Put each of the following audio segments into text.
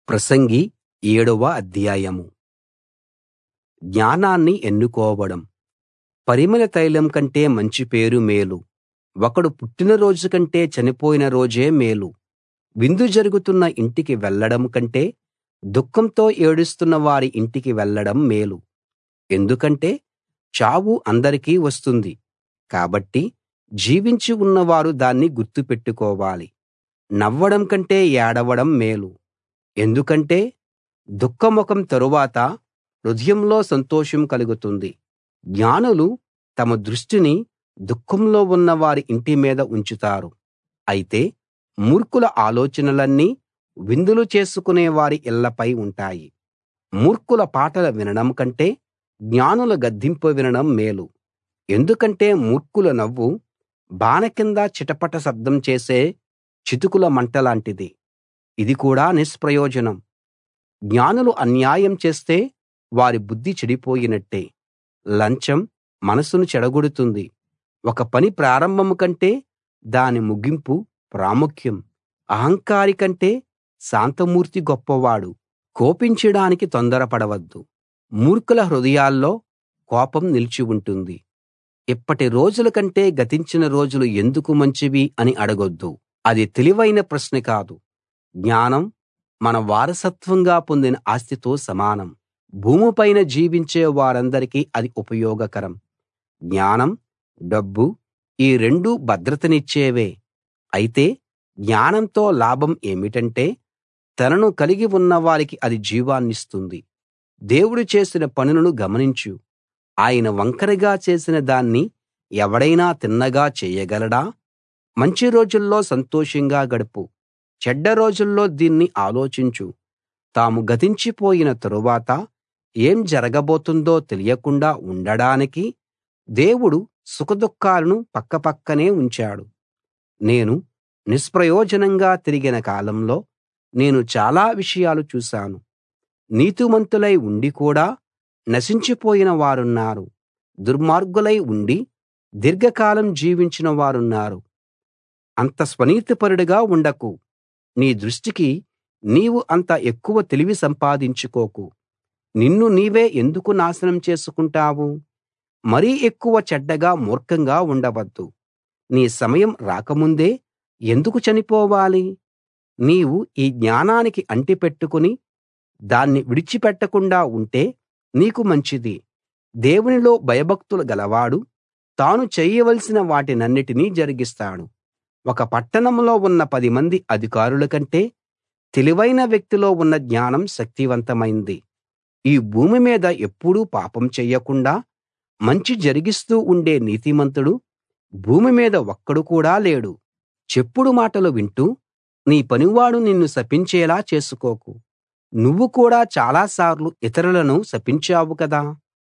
ప్రసంగి ఏడవ అధ్యాయం జ్ఞానాన్ని ఎన్నుకోవడం పరిమళ తైలం కంటే మంచి పేరు మేలు ఒకడు పుట్టిన రోజు కంటే చనిపోయిన రోజే మేలు విందు జరుగుతున్న ఇంటికి వెళ్ళడం కంటే దుఃఖంతో ఏడుస్తున్న వారి ఇంటికి వెళ్ళడం మేలు ఎందుకంటే చావు అందరికీ వస్తుంది కాబట్టి జీవించి ఉన్నవారు దాన్ని గుర్తుపెట్టుకోవాలి నవ్వడం కంటే ఏడవడం మేలు ఎందుకంటే దుఃఖముఖం తరువాత హృదయంలో సంతోషం కలుగుతుంది జ్ఞానులు తమ దృష్టిని దుఃఖంలో ఉన్న వారి ఇంటి మీద ఉంచుతారు అయితే మూర్ఖుల ఆలోచనలన్నీ విందులు చేసుకునే వారి ఇళ్ళపై ఉంటాయి మూర్ఖుల పాటలు వినడం కంటే జ్ఞానుల గద్దింపు వినడం మేలు ఎందుకంటే మూర్ఖుల నవ్వు బాన కింద చిటపట శబ్దం చేసే చితుకుల మంటలాంటిది ఇది కూడా నిష్ప్రయోజనం జ్ఞానులు అన్యాయం చేస్తే వారి బుద్ధి చెడిపోయినట్టే లంచం మనసును చెడగొడుతుంది ఒక పని ప్రారంభం కంటే దాని ముగింపు ప్రాముఖ్యం అహంకారి కంటే శాంతమూర్తి గొప్పవాడు కోపించడానికి తొందరపడవద్దు మూర్ఖుల హృదయాల్లో కోపం నిలిచి ఉంటుంది ఇప్పటి రోజుల కంటే గతించిన రోజులు ఎందుకు మంచివి అని అడగొద్దు అది తెలివైన ప్రశ్న కాదు జ్ఞానం మన వారసత్వంగా పొందిన ఆస్తితో సమానం భూమిపైన జీవించే వారందరికీ అది ఉపయోగకరం జ్ఞానం డబ్బు ఈ రెండూ భద్రతనిచ్చేవే అయితే జ్ఞానంతో లాభం ఏమిటంటే తనను కలిగి ఉన్నవారికి అది జీవాన్నిస్తుంది దేవుడు చేసిన పనులను గమనించు ఆయన వంకరగా చేసిన దాన్ని ఎవడైనా తిన్నగా చేయగలడా మంచి రోజుల్లో సంతోషంగా గడుపు చెడ్డ రోజుల్లో దీన్ని ఆలోచించు తాము గతించిపోయిన తరువాత ఏం జరగబోతుందో తెలియకుండా ఉండడానికి దేవుడు సుఖదుఃఖాలను పక్కపక్కనే ఉంచాడు నేను నిష్ప్రయోజనంగా తిరిగిన కాలంలో నేను చాలా విషయాలు చూశాను నీతిమంతులై ఉండి కూడా నశించిపోయిన వారున్నారు దుర్మార్గులై ఉండి దీర్ఘకాలం జీవించిన వారున్నారు అంత స్వనీతిపరుడుగా ఉండకు నీ దృష్టికి నీవు అంత ఎక్కువ తెలివి సంపాదించుకోకు నిన్ను నీవే ఎందుకు నాశనం చేసుకుంటావు మరీ ఎక్కువ చెడ్డగా మూర్ఖంగా ఉండవద్దు నీ సమయం రాకముందే ఎందుకు చనిపోవాలి నీవు ఈ జ్ఞానానికి అంటిపెట్టుకుని దాన్ని విడిచిపెట్టకుండా ఉంటే నీకు మంచిది దేవునిలో భయభక్తులు గలవాడు తాను చేయవలసిన వాటినన్నిటినీ జరిగిస్తాడు ఒక పట్టణంలో ఉన్న పదిమంది అధికారుల కంటే తెలివైన వ్యక్తిలో ఉన్న జ్ఞానం శక్తివంతమైంది ఈ భూమి మీద ఎప్పుడూ పాపం చెయ్యకుండా మంచి జరిగిస్తూ ఉండే నీతిమంతుడు భూమి మీద ఒక్కడు కూడా లేడు చెప్పుడు మాటలు వింటూ నీ పనివాడు నిన్ను శపించేలా చేసుకోకు నువ్వు కూడా చాలాసార్లు ఇతరులను శపించావు కదా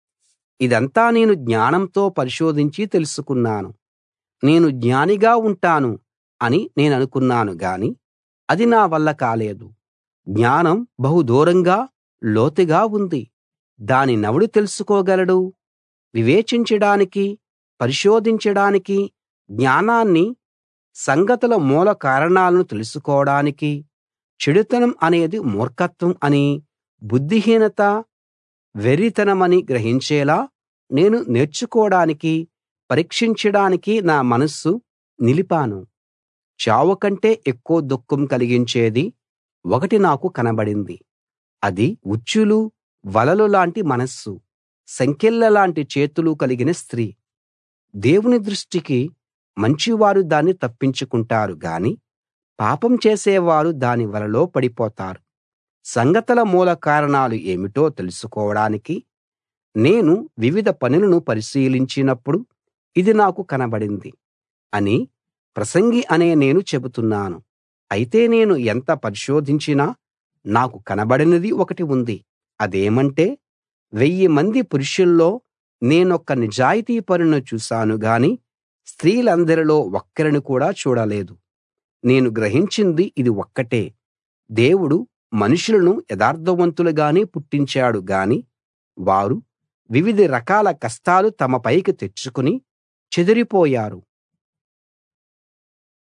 ఇదంతా నేను జ్ఞానంతో పరిశోధించి తెలుసుకున్నాను నేను జ్ఞానిగా ఉంటాను అని నేననుకున్నాను గాని అది నా వల్ల కాలేదు జ్ఞానం బహు దూరంగా లోతుగా ఉంది దాని నవుడు తెలుసుకోగలడు వివేచించడానికి పరిశోధించడానికి జ్ఞానాన్ని సంగతుల మూల కారణాలను తెలుసుకోవడానికి చెడుతనం అనేది మూర్ఖత్వం అని బుద్ధిహీనత వెర్రితనమని గ్రహించేలా నేను నేర్చుకోడానికి పరీక్షించడానికి నా మనస్సు నిలిపాను చావు కంటే ఎక్కువ దుఃఖం కలిగించేది ఒకటి నాకు కనబడింది అది ఉచ్చులు వలలు లాంటి మనస్సు సంకెళ్ళ లాంటి చేతులు కలిగిన స్త్రీ దేవుని దృష్టికి మంచివారు దాన్ని తప్పించుకుంటారు గాని పాపం చేసేవారు దాని వలలో పడిపోతారు సంగతుల మూల కారణాలు ఏమిటో తెలుసుకోవడానికి నేను వివిధ పనులను పరిశీలించినప్పుడు ఇది నాకు కనబడింది అని ప్రసంగి అనే నేను చెబుతున్నాను అయితే నేను ఎంత పరిశోధించినా నాకు కనబడినది ఒకటి ఉంది అదేమంటే వెయ్యి మంది పురుషుల్లో నేనొక్క నిజాయితీపరుని చూశాను గాని స్త్రీలందరిలో ఒక్కరిని కూడా చూడలేదు నేను గ్రహించింది ఇది ఒక్కటే దేవుడు మనుషులను యథార్థవంతులుగానే పుట్టించాడు గాని వారు వివిధ రకాల కష్టాలు తమ పైకి తెచ్చుకుని చెదిరిపోయారు